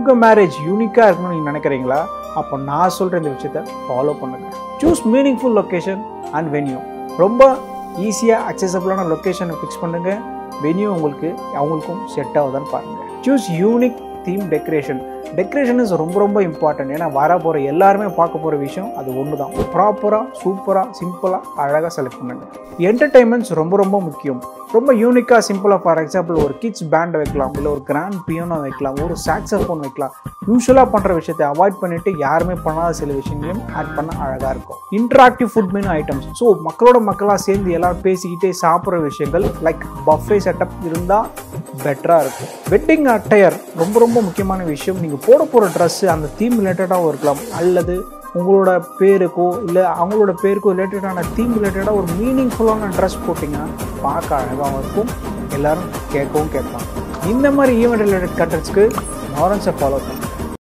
உங்கள் மேரேஜ் யூனிக்காக இருக்கணும்னு நீங்கள் நினைக்கிறீங்களா அப்போ நான் சொல்கிற இந்த விஷயத்த ஃபாலோ பண்ணுங்கள் choose meaningful location and venue ரொம்ப ஈஸியாக அக்சசபிளான லொக்கேஷனை ஃபிக்ஸ் பண்ணுங்கள் வென்யூ உங்களுக்கு அவங்களுக்கும் செட் ஆகுதான்னு பாருங்கள் choose unique theme decoration decoration is ரொம்ப ரொம்ப இம்பார்ட்டன்ட் ஏன்னா வர போகிற எல்லாருமே பார்க்க போகிற விஷயம் அது ஒன்று தான் ப்ராப்பராக சூப்பராக சிம்பிளாக அழகாக செலக்ட் பண்ணுங்க என்டர்டைன்மெண்ட்ஸ் ரொம்ப ரொம்ப முக்கியம் ரொம்ப யூனிக்காக சிம்பிளாக ஃபார் எக்ஸாம்பிள் ஒரு கிட்ஸ் பேண்ட் வைக்கலாம் இல்லை ஒரு கிராண்ட் பியானோ வைக்கலாம் ஒரு சாக்ஸஃபோன் வைக்கலாம் யூஸ்வலாக பண்ணுற விஷயத்தை அவாய்ட் பண்ணிட்டு யாருமே பண்ணாத சில விஷயங்களையும் ஆட் பண்ண அழகாக இருக்கும் interactive food menu items so மக்களோட மக்களாக சேர்ந்து எல்லாரும் பேசிக்கிட்டே சாப்பிட்ற விஷயங்கள் லைக் பஃபே செட்டப் இருந்தால் பெட்டராக இருக்கும் வெட்டிங் அட்டையர் ரொம்ப ரொம்ப முக்கியமான விஷயம் நீங்கள் போட போகிற ட்ரெஸ்ஸு அந்த தீம் ரிலேட்டடாகவும் இருக்கலாம் அல்லது உங்களோட பேருக்கோ இல்லை அவங்களோட பேருக்கோ ரிலேட்டடான தீம் ரிலேட்டடாக ஒரு மீனிங்ஃபுல்லான ட்ரெஸ் போட்டிங்கன்னா பார்க்க அழகாகவும் இருக்கும் எல்லாரும் கேட்கவும் கேட்பாங்க இந்த மாதிரி ஈவெண்ட் ரிலேட்டட் கண்டென்ட்ஸ்க்கு லாரன்ஸை ஃபாலோ பண்ணுங்க